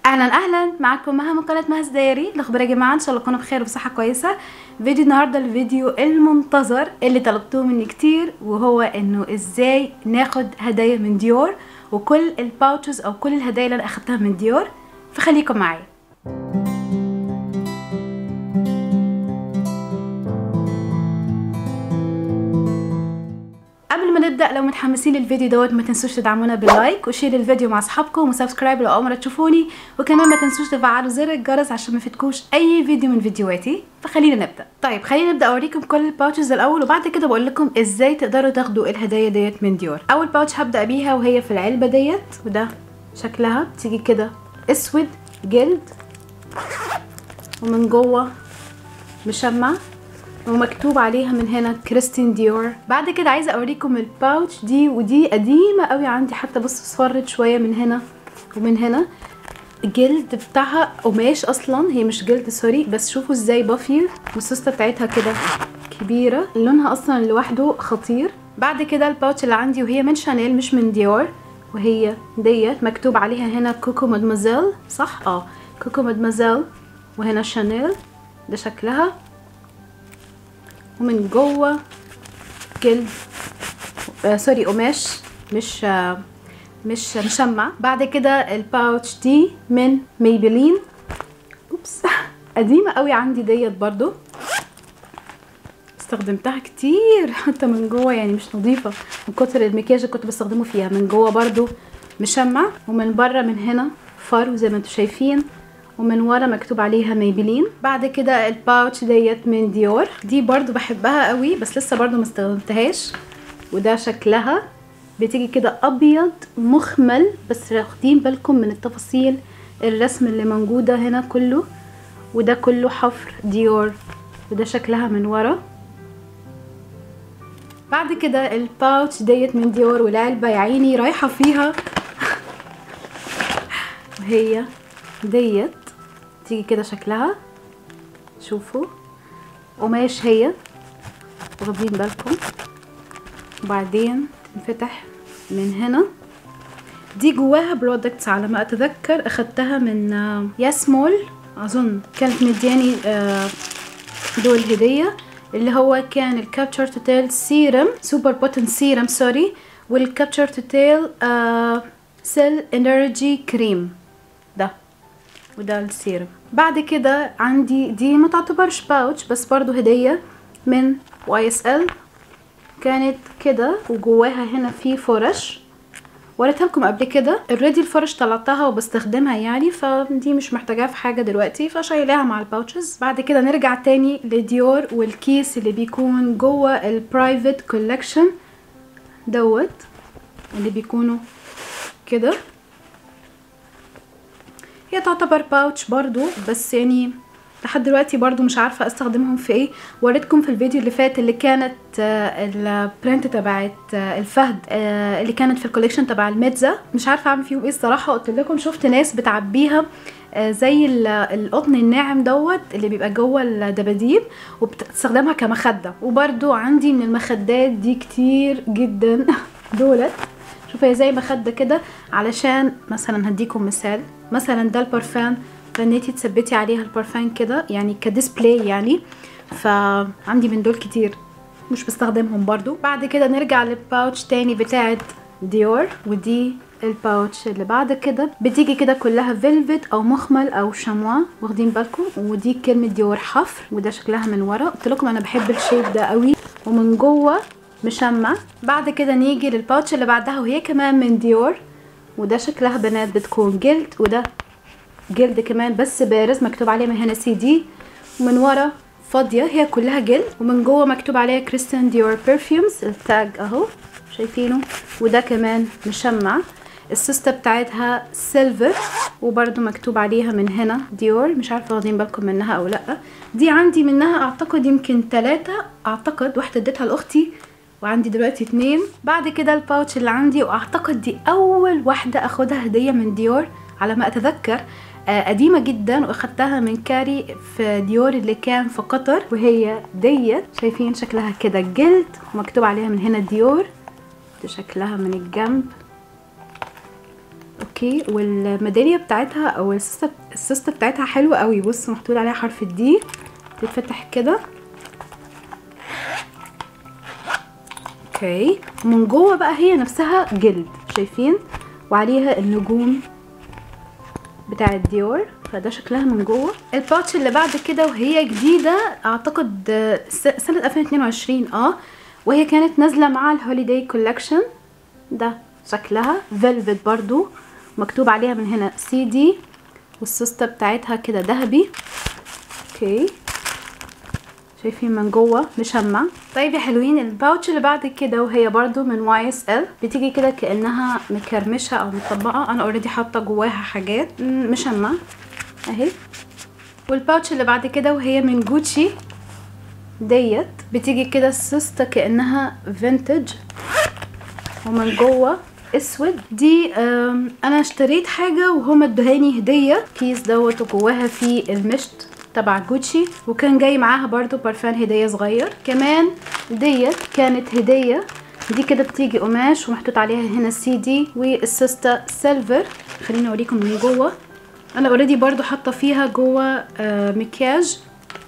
اهلا اهلا معاكم مها من قناه مها دايري الاخبار يا جماعه ان شاء الله تكونوا بخير وبصحه كويسه فيديو النهارده الفيديو المنتظر اللي طلبتوه مني كتير وهو انه ازاي ناخد هدايا من ديور وكل الباوتشز او كل الهدايا اللي انا اخدتها من ديور فخليكم معايا قبل ما نبدا لو متحمسين للفيديو دوت ما تنسوش تدعمونا باللايك وشير الفيديو مع اصحابكم وسبسكرايب لو اول مره تشوفوني وكمان ما تنسوش تفعلوا زر الجرس عشان ما يفوتكوش اي فيديو من فيديوهاتي فخلينا نبدا طيب خلينا نبدا اوريكم كل الباوتشز الاول وبعد كده بقول لكم ازاي تقدروا تاخدوا الهدايا ديت من ديور اول باوتش هبدا بيها وهي في العلبه ديت وده شكلها بتيجي كده اسود جلد ومن جوه مشمع ومكتوب عليها من هنا كريستين ديور بعد كده عايزه اوريكم الباوتش دي ودي قديمه قوي عندي حتى بصوا اصفرت شويه من هنا ومن هنا الجلد بتاعها قماش اصلا هي مش جلد سوري بس شوفوا ازاي بافي والسوسته بتاعتها كده كبيره لونها اصلا لوحده خطير بعد كده الباوتش اللي عندي وهي من شانيل مش من ديور وهي ديت مكتوب عليها هنا كوكو مادمازيل صح اه كوكو مادمازيل وهنا شانيل ده شكلها ومن جوه جلد آه سوري قماش مش آه مش مشمع بعد كده الباوتش دي من ميبلين اوبس قديمه قوي عندي ديت برضو استخدمتها كتير حتى من جوه يعني مش نظيفه من كتر المكياج اللي كنت بستخدمه فيها من جوه برضو مشمع ومن بره من هنا فرو زي ما انتم شايفين ومن ورا مكتوب عليها ميبلين بعد كده الباوتش ديت من ديور دي برضو بحبها قوي بس لسه برضو ما استخدمتهاش وده شكلها بتيجي كده ابيض مخمل بس واخدين بالكم من التفاصيل الرسم اللي موجوده هنا كله وده كله حفر ديور وده شكلها من ورا بعد كده الباوتش ديت من ديور والعلبه يا عيني رايحه فيها وهي ديت تيجي كده شكلها شوفوا قماش هي واخدين بالكم وبعدين تنفتح من هنا دي جواها برودكتس على ما اتذكر اخدتها من ياسمول اظن كانت مدياني دول هديه اللي هو كان الكابتشر تو تيل سيرم سوبر بوتن سيرم سوري والكابتشر تو تيل سيل انرجي كريم ده وده السيرم بعد كده عندي دي ما تعتبرش باوتش بس برضو هدية من واي اس ال كانت كده وجواها هنا في فرش وريتها لكم قبل كده اوريدي الفرش طلعتها وبستخدمها يعني فدي مش محتاجاها في حاجه دلوقتي فشايلاها مع الباوتشز بعد كده نرجع تاني لديور والكيس اللي بيكون جوه البرايفت كولكشن دوت اللي بيكونوا كده هي تعتبر باوتش برضو بس يعني لحد دلوقتي برضو مش عارفة استخدمهم في ايه وريتكم في الفيديو اللي فات اللي كانت البرنت تبعت الفهد اللي كانت في الكوليكشن تبع الميتزا مش عارفة اعمل فيهم ايه الصراحة قلت لكم شفت ناس بتعبيها زي القطن الناعم دوت اللي بيبقى جوه الدباديب وبتستخدمها كمخدة وبرضو عندي من المخدات دي كتير جدا دولت شوفوا هي زي مخده كده علشان مثلا هديكم مثال مثلا ده البرفان فانتي تثبتي عليها البرفان كده يعني كديسبلاي يعني فعندي من دول كتير مش بستخدمهم برضو بعد كده نرجع للباوتش تاني بتاعت ديور ودي الباوتش اللي بعد كده بتيجي كده كلها فيلفت او مخمل او شموا واخدين بالكم ودي كلمه ديور حفر وده شكلها من ورا قلت لكم انا بحب الشيب ده قوي ومن جوه مشمع بعد كده نيجي للباوتش اللي بعدها وهي كمان من ديور وده شكلها بنات بتكون جلد وده جلد كمان بس بارز مكتوب عليه من هنا سي دي ومن ورا فاضيه هي كلها جلد ومن جوه مكتوب عليها كريستيان ديور برفيومز التاج اهو شايفينه وده كمان مشمع السوسته بتاعتها سيلفر وبرده مكتوب عليها من هنا ديور مش عارفه واخدين بالكم منها او لا دي عندي منها اعتقد يمكن ثلاثة اعتقد واحده اديتها لاختي وعندي دلوقتي اتنين بعد كده الباوتش اللي عندي واعتقد دي اول واحدة اخدها هدية من ديور على ما اتذكر آه قديمة جدا واخدتها من كاري في ديور اللي كان في قطر وهي ديت شايفين شكلها كده جلد ومكتوب عليها من هنا ديور ده شكلها من الجنب اوكي والميداليه بتاعتها او السيستة السيستة بتاعتها حلوه قوي بص محطوط عليها حرف الدي تتفتح كده اوكي ومن جوه بقى هي نفسها جلد شايفين وعليها النجوم بتاع ديور فده شكلها من جوه الباتش اللي بعد كده وهي جديده اعتقد سنه 2022 اه وهي كانت نازله مع الهوليداي كولكشن ده شكلها فيلفت برضو مكتوب عليها من هنا سي دي والسوسته بتاعتها كده ذهبي اوكي شايفين من جوه مشمع طيب يا حلوين الباوتش اللي بعد كده وهي برضو من واي اس ال بتيجي كده كانها مكرمشه او مطبقه انا اوريدي حاطه جواها حاجات مشمع اهي والباوتش اللي بعد كده وهي من جوتشي ديت بتيجي كده السوسته كانها فينتج ومن جوه اسود دي انا اشتريت حاجه وهم ادهاني هديه كيس دوت وجواها فيه المشط تبع جوتشي وكان جاي معاها برضو برفان هدية صغير كمان ديت كانت هدية دي كده بتيجي قماش ومحطوط عليها هنا سي دي والسيستا سيلفر خليني اوريكم من جوه انا اوريدي برضو حاطه فيها جوه آه مكياج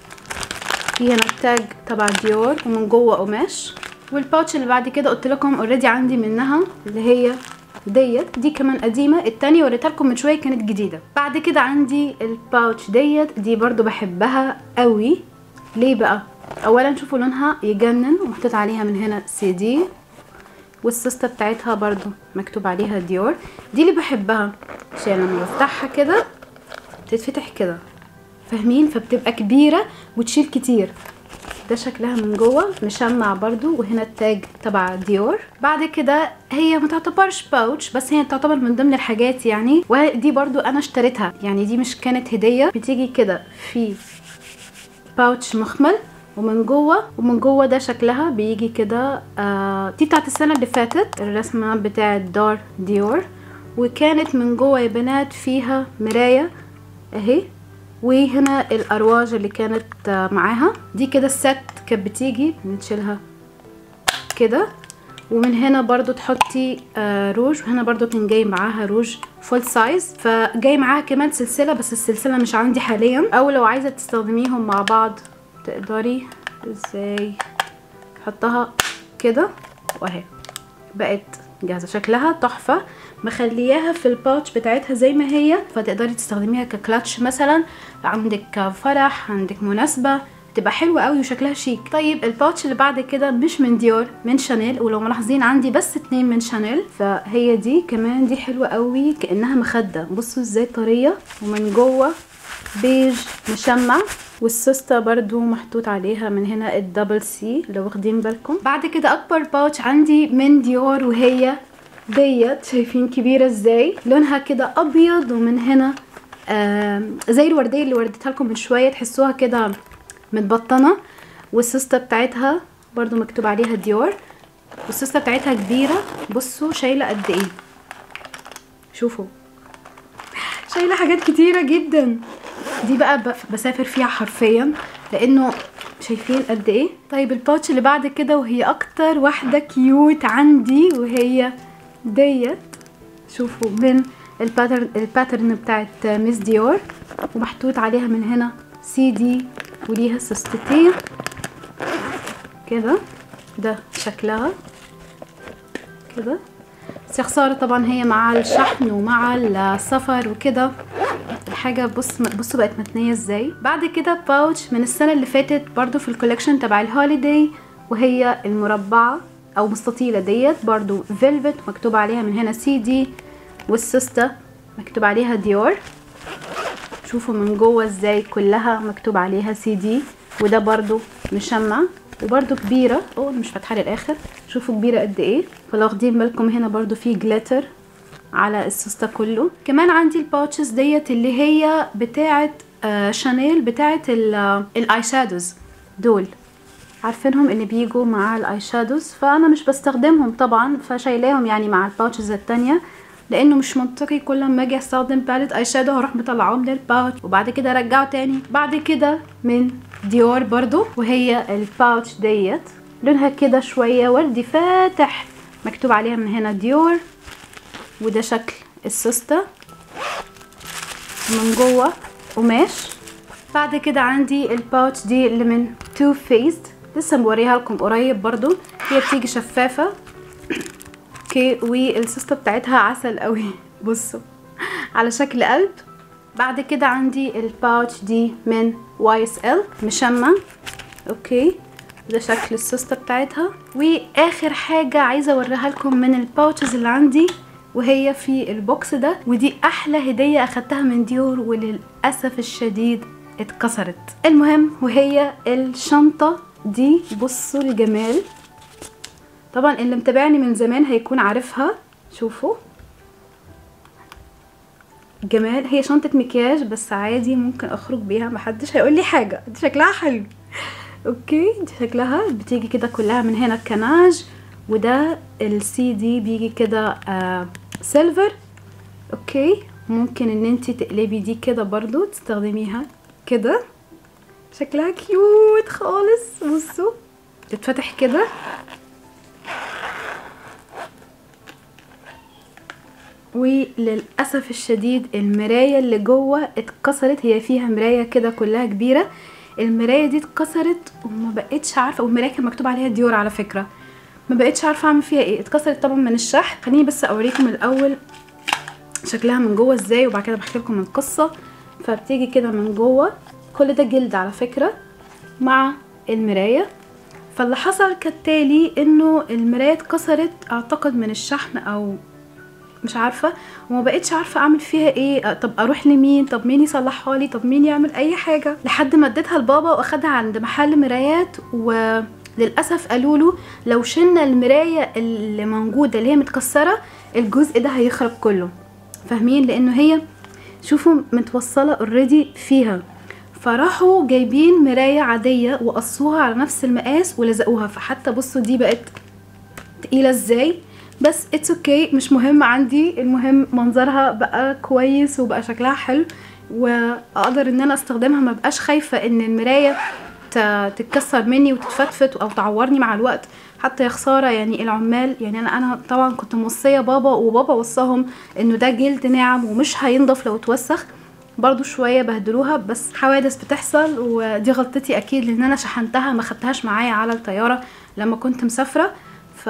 في هنا التاج تبع ديور ومن جوه قماش والباوتش اللي بعد كده قلت لكم اوريدي عندي منها اللي هي ديت دي كمان قديمه التانية وريتها لكم من شويه كانت جديده بعد كده عندي الباوتش ديت دي برضو بحبها قوي ليه بقى اولا شوفوا لونها يجنن ومحطوط عليها من هنا سي دي والسيسته بتاعتها برضو مكتوب عليها ديور دي اللي بحبها عشان لما بفتحها كده تتفتح كده فاهمين فبتبقى كبيره وتشيل كتير ده شكلها من جوه مشمع برضو وهنا التاج تبع ديور بعد كده هي ما تعتبرش باوتش بس هي تعتبر من ضمن الحاجات يعني ودي برضو انا اشتريتها يعني دي مش كانت هديه بتيجي كده في باوتش مخمل ومن جوه ومن جوه ده شكلها بيجي كده آه دي بتاعت السنه اللي فاتت الرسمه بتاعت دار ديور وكانت من جوه يا بنات فيها مرايه اهي وهنا الارواج اللي كانت معاها دي كده الست كانت بتيجي نشيلها كده ومن هنا برضو تحطي آه روج وهنا برضو كان جاي معاها روج فول سايز فجاي معاها كمان سلسله بس السلسله مش عندي حاليا او لو عايزه تستخدميهم مع بعض تقدري ازاي تحطها كده واهي بقت جاهزه شكلها تحفه مخلياها في الباوتش بتاعتها زي ما هي فتقدري تستخدميها ككلاتش مثلا عندك فرح عندك مناسبه تبقى حلوه قوي وشكلها شيك طيب الباوتش اللي بعد كده مش من ديور من شانيل ولو ملاحظين عندي بس اتنين من شانيل فهي دي كمان دي حلوه قوي كانها مخده بصوا ازاي طريه ومن جوه بيج مشمع والسوسته برضو محطوط عليها من هنا الدبل سي لو واخدين بالكم بعد كده اكبر باوتش عندي من ديور وهي ديت شايفين كبيره ازاي لونها كده ابيض ومن هنا آه زي الورديه اللي ورديتها لكم من شويه تحسوها كده متبطنه والسوسته بتاعتها برضو مكتوب عليها ديور والسوسته بتاعتها كبيره بصوا شايله قد ايه شوفوا شايله حاجات كتيره جدا دي بقى بسافر فيها حرفيا لانه شايفين قد ايه طيب الباوتش اللي بعد كده وهي اكتر واحده كيوت عندي وهي ديت شوفوا من الباترن الباترن بتاعت ميس ديور ومحطوط عليها من هنا سي دي وليها سوستتين كده ده شكلها كده بس يا خساره طبعا هي مع الشحن ومع السفر وكده الحاجة بص بصوا بقت متنية ازاي بعد كده باوتش من السنة اللي فاتت برضو في الكوليكشن تبع الهوليداي وهي المربعة او مستطيلة ديت برضو فيلفت مكتوب عليها من هنا سي دي والسوستة مكتوب عليها ديور شوفوا من جوه ازاي كلها مكتوب عليها سي دي وده برضو مشمع وبرضو كبيرة اوه مش فاتحة للاخر شوفوا كبيرة قد ايه فلو واخدين بالكم هنا برضو في جليتر على السوسته كله كمان عندي الباوتشز ديت اللي هي بتاعه آه شانيل بتاعه الاي شادوز دول عارفينهم اللي بيجوا مع الاي شادوز فانا مش بستخدمهم طبعا فشايلاهم يعني مع الباوتشز التانية لانه مش منطقي كل ما اجي استخدم باليت اي شادو هروح مطلعهم للباوتش وبعد كده ارجعه تاني بعد كده من ديور برضو وهي الباوتش ديت لونها كده شويه وردي فاتح مكتوب عليها من هنا ديور وده شكل السوستة من جوه قماش بعد كده عندي الباوتش دي اللي من تو فيست لسه موريها لكم قريب برضو هي بتيجي شفافة اوكي والسوستة بتاعتها عسل قوي بصوا على شكل قلب بعد كده عندي الباوتش دي من واي اس ال مشمع اوكي ده شكل السوستة بتاعتها واخر حاجة عايزة اوريها لكم من الباوتشز اللي عندي وهي في البوكس ده ودي احلى هدية اخدتها من ديور وللأسف الشديد اتكسرت المهم وهي الشنطة دي بصوا الجمال طبعا اللي متابعني من زمان هيكون عارفها شوفوا جمال هي شنطة مكياج بس عادي ممكن اخرج بيها محدش هيقول لي حاجة دي شكلها حلو اوكي دي شكلها بتيجي كده كلها من هنا الكناج وده السي دي بيجي كده آه سيلفر اوكي ممكن ان انت تقلبي دي كده برضو تستخدميها كده شكلها كيوت خالص بصوا تتفتح كده وللاسف الشديد المرايه اللي جوه اتكسرت هي فيها مرايه كده كلها كبيره المرايه دي اتكسرت وما بقتش عارفه والمرايه كان مكتوب عليها ديور على فكره ما بقتش عارفه اعمل فيها ايه اتكسرت طبعا من الشحن خليني بس اوريكم الاول شكلها من جوه ازاي وبعد كده بحكي لكم القصه فبتيجي كده من جوه كل ده جلد على فكره مع المرايه فاللي حصل كالتالي انه المرايه اتكسرت اعتقد من الشحن او مش عارفه وما بقتش عارفه اعمل فيها ايه طب اروح لمين طب مين يصلحها لي طب مين يعمل اي حاجه لحد ما اديتها لبابا واخدها عند محل مرايات وللاسف قالوا له لو شلنا المرايه اللي موجوده اللي هي متكسره الجزء ده هيخرب كله فاهمين لانه هي شوفوا متوصله اوريدي فيها فراحوا جايبين مرايه عاديه وقصوها على نفس المقاس ولزقوها فحتى بصوا دي بقت تقيله ازاي بس اتس اوكي okay. مش مهم عندي المهم منظرها بقى كويس وبقى شكلها حلو واقدر ان انا استخدمها ما بقاش خايفه ان المرايه تتكسر مني وتتفتفت او تعورني مع الوقت حتى يا خساره يعني العمال يعني انا انا طبعا كنت موصيه بابا وبابا وصاهم انه ده جلد ناعم ومش هينضف لو اتوسخ برضو شوية بهدلوها بس حوادث بتحصل ودي غلطتي اكيد لان انا شحنتها ما خدتهاش معايا على الطيارة لما كنت مسافرة ف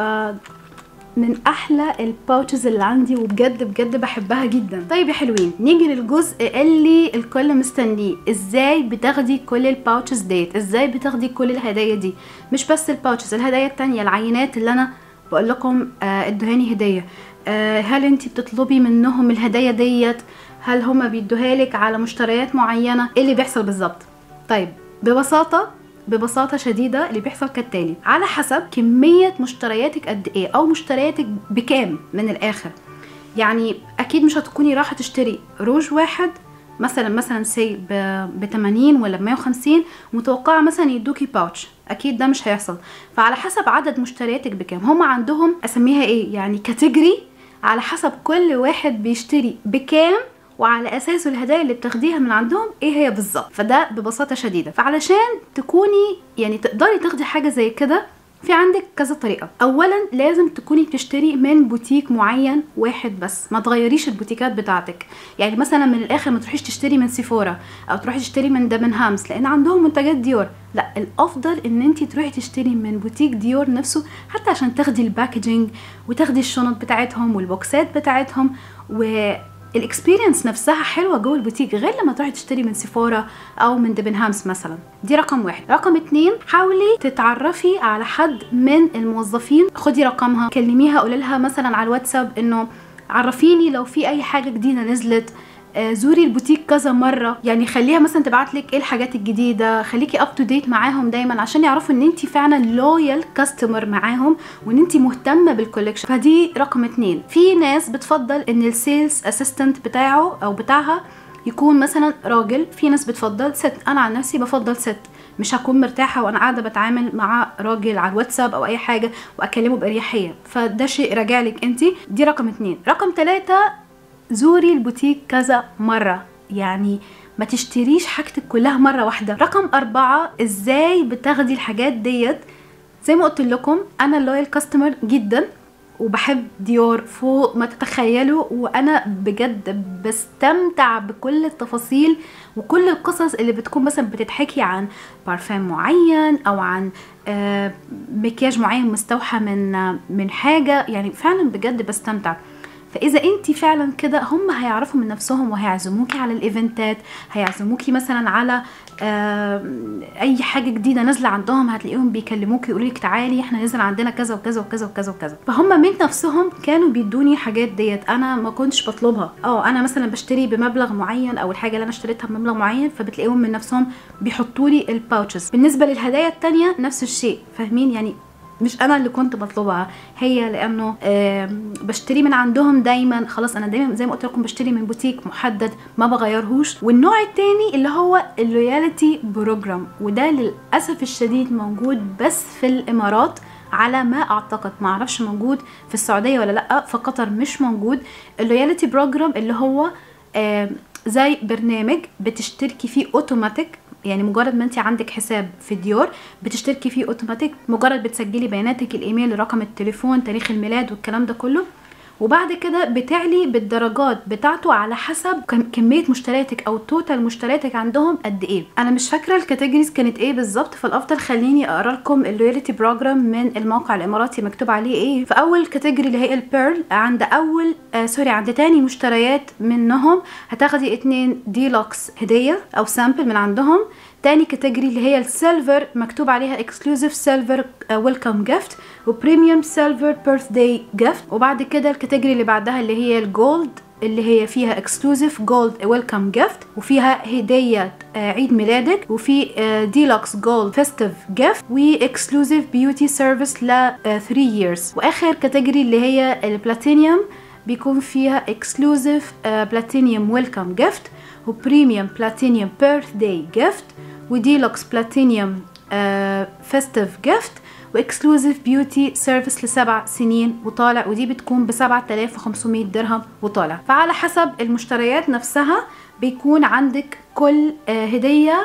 من احلى الباوتشز اللي عندي وبجد بجد بحبها جدا طيب يا حلوين نيجي للجزء اللي الكل مستنيه ازاي بتاخدي كل الباوتشز ديت ازاي بتاخدي كل الهدايا دي مش بس الباوتشز الهدايا التانية العينات اللي انا بقول لكم آه ادهاني هديه آه هل انت بتطلبي منهم الهدايا ديت هل هما بيدوها لك على مشتريات معينه ايه اللي بيحصل بالظبط طيب ببساطه ببساطه شديده اللي بيحصل كالتالي على حسب كميه مشترياتك قد ايه او مشترياتك بكام من الاخر يعني اكيد مش هتكوني رايحه تشتري روج واحد مثلا مثلا سي ب 80 ولا ب 150 متوقعه مثلا يدوكي باوتش اكيد ده مش هيحصل فعلى حسب عدد مشترياتك بكام هم عندهم اسميها ايه يعني كاتيجوري على حسب كل واحد بيشتري بكام وعلى اساسه الهدايا اللي بتاخديها من عندهم ايه هي بالظبط فده ببساطه شديده فعلشان تكوني يعني تقدري تاخدي حاجه زي كده في عندك كذا طريقه اولا لازم تكوني بتشتري من بوتيك معين واحد بس ما تغيريش البوتيكات بتاعتك يعني مثلا من الاخر ما تروحيش تشتري من سيفورا او تروحي تشتري من دبن هامس لان عندهم منتجات ديور لا الافضل ان انت تروحي تشتري من بوتيك ديور نفسه حتى عشان تاخدي الباكجينج وتاخدي الشنط بتاعتهم والبوكسات بتاعتهم و الاكسبيرينس نفسها حلوه جوه البوتيك غير لما تروحي تشتري من سيفورا او من ديبنهامس مثلا دي رقم واحد رقم اتنين حاولي تتعرفي على حد من الموظفين خدي رقمها كلميها قولي لها مثلا على الواتساب انه عرفيني لو في اي حاجه جديده نزلت آه زوري البوتيك كذا مره يعني خليها مثلا تبعت لك ايه الحاجات الجديده خليكي اب تو ديت معاهم دايما عشان يعرفوا ان انت فعلا لويال كاستمر معاهم وان انت مهتمه بالكوليكشن فدي رقم اتنين في ناس بتفضل ان السيلز اسيستنت بتاعه او بتاعها يكون مثلا راجل في ناس بتفضل ست انا عن نفسي بفضل ست مش هكون مرتاحة وانا قاعدة بتعامل مع راجل على الواتساب او اي حاجة واكلمه باريحية فده شيء راجع لك انت دي رقم اتنين رقم تلاتة زوري البوتيك كذا مرة يعني ما تشتريش حاجتك كلها مرة واحدة رقم أربعة ازاي بتاخدي الحاجات ديت زي ما قلت لكم انا اللويال كاستمر جدا وبحب ديور فوق ما تتخيلوا وانا بجد بستمتع بكل التفاصيل وكل القصص اللي بتكون مثلا بتتحكي عن بارفان معين او عن آه، مكياج معين مستوحى من آه، من حاجه يعني فعلا بجد بستمتع فاذا انت فعلا كده هم هيعرفوا من نفسهم وهيعزموكي على الايفنتات هيعزموكي مثلا على آه، اي حاجه جديده نازله عندهم هتلاقيهم بيكلموكي يقولوا لك تعالي احنا نزل عندنا كذا وكذا وكذا وكذا وكذا فهم من نفسهم كانوا بيدوني حاجات ديت انا ما كنتش بطلبها اه انا مثلا بشتري بمبلغ معين او الحاجه اللي انا اشتريتها بمبلغ معين فبتلاقيهم من نفسهم بيحطوا لي الباوتشز بالنسبه للهدايا التانية نفس الشيء فاهمين يعني مش انا اللي كنت بطلبها هي لانه آم، بشتري من عندهم دايما خلاص انا دايما زي ما قلت لكم بشتري من بوتيك محدد ما بغيرهوش والنوع التاني اللي هو اللويالتي بروجرام وده للاسف الشديد موجود بس في الامارات على ما اعتقد ما اعرفش موجود في السعوديه ولا لا في قطر مش موجود اللويالتي بروجرام اللي هو آم، زي برنامج بتشتركي فيه اوتوماتيك يعني مجرد ما انت عندك حساب في ديور بتشتركي فيه اوتوماتيك مجرد بتسجلي بياناتك الايميل رقم التليفون تاريخ الميلاد والكلام ده كله وبعد كده بتعلي بالدرجات بتاعته على حسب كم- كميه مشترياتك او توتال مشترياتك عندهم قد ايه انا مش فاكره الكاتيجوريز كانت ايه بالظبط فالافضل خليني اقرا لكم اللويالتي بروجرام من الموقع الاماراتي مكتوب عليه ايه في اول كاتيجوري اللي هي البيرل عند اول آه سوري عند تاني مشتريات منهم هتاخدي اتنين ديلوكس هديه او سامبل من عندهم تاني كاتيجوري اللي هي السيلفر مكتوب عليها اكسكلوزيف سيلفر ويلكم جيفت وبريميوم سيلفر بيرث داي جيفت وبعد كده الكاتيجوري اللي بعدها اللي هي الجولد اللي هي فيها اكسكلوزيف جولد ويلكم جيفت وفيها هديه آه، عيد ميلادك وفي ديلوكس جولد فيستيف جيفت واكسكلوزيف بيوتي سيرفيس ل 3 years واخر كاتيجوري اللي هي البلاتينيوم بيكون فيها اكسكلوزيف بلاتينيوم ويلكم جيفت وبريميوم بلاتينيوم بيرث داي جيفت وديلوكس بلاتينيوم فيستيف جيفت واكسكلوزيف بيوتي سيرفيس لسبع سنين وطالع ودي بتكون ب 7500 درهم وطالع فعلى حسب المشتريات نفسها بيكون عندك كل آه، هديه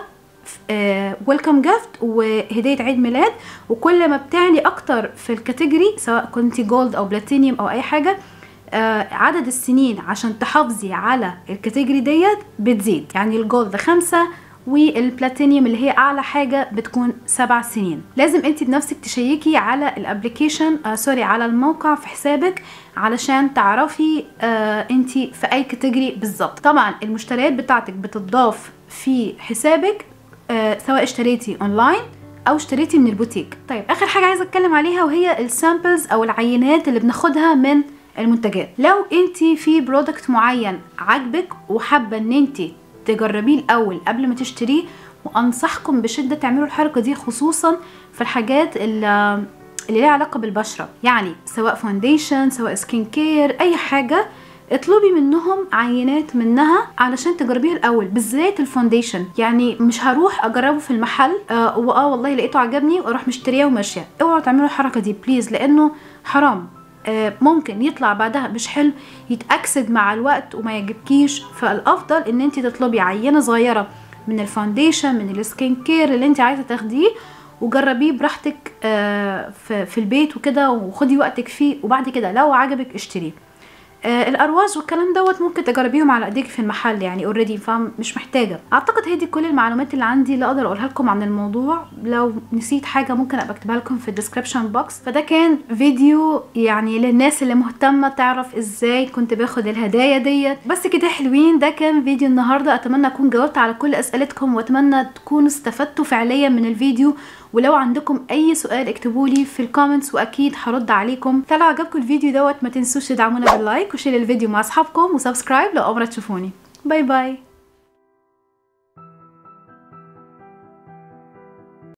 ويلكم جيفت وهديه عيد ميلاد وكل ما بتعلي اكتر في الكاتيجوري سواء كنتي جولد او بلاتينيوم او اي حاجه آه، عدد السنين عشان تحافظي على الكاتيجوري ديت بتزيد يعني الجولد خمسة والبلاتينيوم اللي هي اعلى حاجه بتكون سبع سنين لازم انت بنفسك تشيكي على الابلكيشن آه سوري على الموقع في حسابك علشان تعرفي آه انت في اي كاتيجوري بالظبط طبعا المشتريات بتاعتك بتضاف في حسابك آه سواء اشتريتي اونلاين او اشتريتي من البوتيك طيب اخر حاجه عايزه اتكلم عليها وهي السامبلز او العينات اللي بناخدها من المنتجات لو انت في برودكت معين عاجبك وحابه ان انت تجربيه الاول قبل ما تشتريه وانصحكم بشده تعملوا الحركه دي خصوصا في الحاجات اللي اللي ليها علاقه بالبشره يعني سواء فونديشن سواء سكين كير اي حاجه اطلبي منهم عينات منها علشان تجربيها الاول بالذات الفونديشن يعني مش هروح اجربه في المحل آه واه والله لقيته عجبني واروح مشتريه وماشيه اوعوا تعملوا الحركه دي بليز لانه حرام آه ممكن يطلع بعدها مش حلو يتاكسد مع الوقت وما يعجبكيش فالافضل ان انت تطلبي عينه صغيره من الفونديشن من السكين كير اللي انت عايزه تاخديه وجربيه براحتك آه في, في البيت وكده وخدي وقتك فيه وبعد كده لو عجبك اشتريه آه الارواز والكلام دوت ممكن تجربيهم على ايديك في المحل يعني اوريدي فمش محتاجه اعتقد هي دي كل المعلومات اللي عندي اللي اقدر اقولها لكم عن الموضوع لو نسيت حاجه ممكن ابقى اكتبها لكم في الديسكربشن بوكس فده كان فيديو يعني للناس اللي مهتمه تعرف ازاي كنت باخد الهدايا ديت بس كده حلوين ده كان فيديو النهارده اتمنى اكون جاوبت على كل اسئلتكم واتمنى تكونوا استفدتوا فعليا من الفيديو ولو عندكم اي سؤال اكتبوا لي في الكومنتس واكيد هرد عليكم فلو عجبكم الفيديو دوت ما تنسوش تدعمونا باللايك وشير الفيديو مع اصحابكم وسبسكرايب لو اول مره تشوفوني باي باي